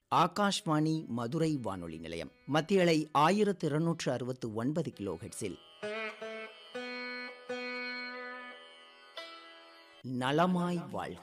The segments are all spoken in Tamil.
ஆகாஷ்வாணி மதுரை வானொலி நிலையம் மத்தியலை ஆயிரத்து இருநூற்று அறுபத்து ஒன்பது கிலோ ஹெட்ஸில் நலமாய் வாழ்க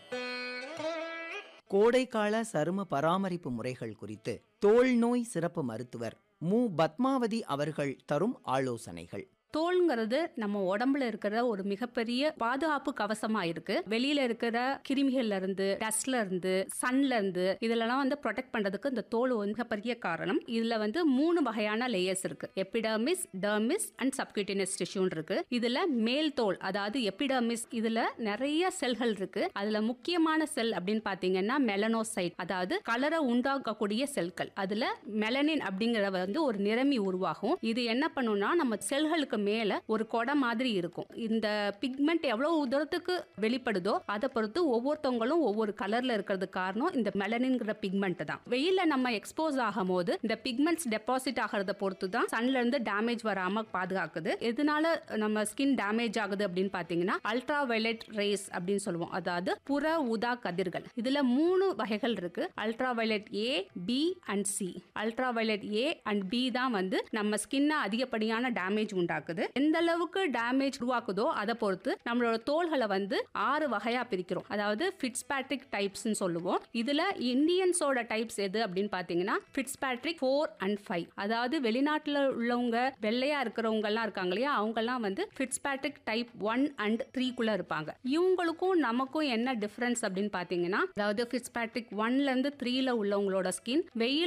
கோடைக்கால சரும பராமரிப்பு முறைகள் குறித்து தோல் நோய் சிறப்பு மருத்துவர் மு பத்மாவதி அவர்கள் தரும் ஆலோசனைகள் தோல்ங்கிறது நம்ம உடம்புல இருக்கிற ஒரு மிகப்பெரிய பாதுகாப்பு கவசமா இருக்கு வெளியில இருக்கிற கிருமிகள்ல இருந்து டஸ்ட்ல இருந்து சன்ல இருந்து இதெல்லாம் வந்து ப்ரொடெக்ட் பண்றதுக்கு இந்த தோல் ஒரு மிகப்பெரிய காரணம் இதுல வந்து மூணு வகையான லேயர்ஸ் இருக்கு எபிடர்மிஸ் டர்மிஸ் அண்ட் சப்கியூட்டினஸ் டிஷ்யூன் இருக்கு இதுல மேல் தோல் அதாவது எபிடர்மிஸ் இதுல நிறைய செல்கள் இருக்கு அதுல முக்கியமான செல் அப்படின்னு பாத்தீங்கன்னா மெலனோசைட் அதாவது கலரை உண்டாக்கக்கூடிய செல்கள் அதுல மெலனின் அப்படிங்கிற வந்து ஒரு நிறமி உருவாகும் இது என்ன பண்ணும்னா நம்ம செல்களுக்கு மேல ஒரு கொடை மாதிரி இருக்கும் இந்த பிக்மெண்ட் எவ்வளவு தூரத்துக்கு வெளிப்படுதோ அதை பொறுத்து ஒவ்வொருத்தவங்களும் ஒவ்வொரு கலர்ல இருக்கிறது காரணம் இந்த மெலனின்கிற பிக்மெண்ட் தான் வெயில நம்ம எக்ஸ்போஸ் ஆகும் போது இந்த பிக்மெண்ட்ஸ் டெபாசிட் ஆகிறத பொறுத்து தான் சன்ல இருந்து டேமேஜ் வராம பாதுகாக்குது எதனால நம்ம ஸ்கின் டேமேஜ் ஆகுது அப்படின்னு பாத்தீங்கன்னா அல்ட்ரா வயலட் ரேஸ் அப்படின்னு சொல்லுவோம் அதாவது புற ஊதா கதிர்கள் இதுல மூணு வகைகள் இருக்கு ultraviolet A B and C ultraviolet A and B தான் வந்து நம்ம ஸ்கின்னை அதிகப்படியான டேமேஜ் உண்டாக்குது எந்த அளவுக்கு டேமேஜ் உருவாக்குதோ அதை பொறுத்து நம்மளோட தோள்களை வந்து ஆறு வகையா பிரிக்கிறோம் அதாவது ஃபிட்ஸ்பேட்ரிக் டைப்ஸ் சொல்லுவோம் இதுல இந்தியன்ஸோட டைப்ஸ் எது அப்படின்னு பாத்தீங்கன்னா ஃபிட்ஸ்பேட்ரிக் ஃபோர் அண்ட் ஃபைவ் அதாவது வெளிநாட்டுல உள்ளவங்க வெள்ளையா இருக்கிறவங்க எல்லாம் இருக்காங்க இல்லையா அவங்க எல்லாம் வந்து ஃபிட்ஸ்பேட்ரிக் டைப் ஒன் அண்ட் த்ரீக்குள்ள இருப்பாங்க இவங்களுக்கும் நமக்கும் என்ன டிஃபரன்ஸ் அப்படின்னு பாத்தீங்கன்னா அதாவது ஃபிட்ஸ்பேட்ரிக் ஒன்ல இருந்து த்ரீல உள்ளவங்களோட ஸ்கின் வெயில்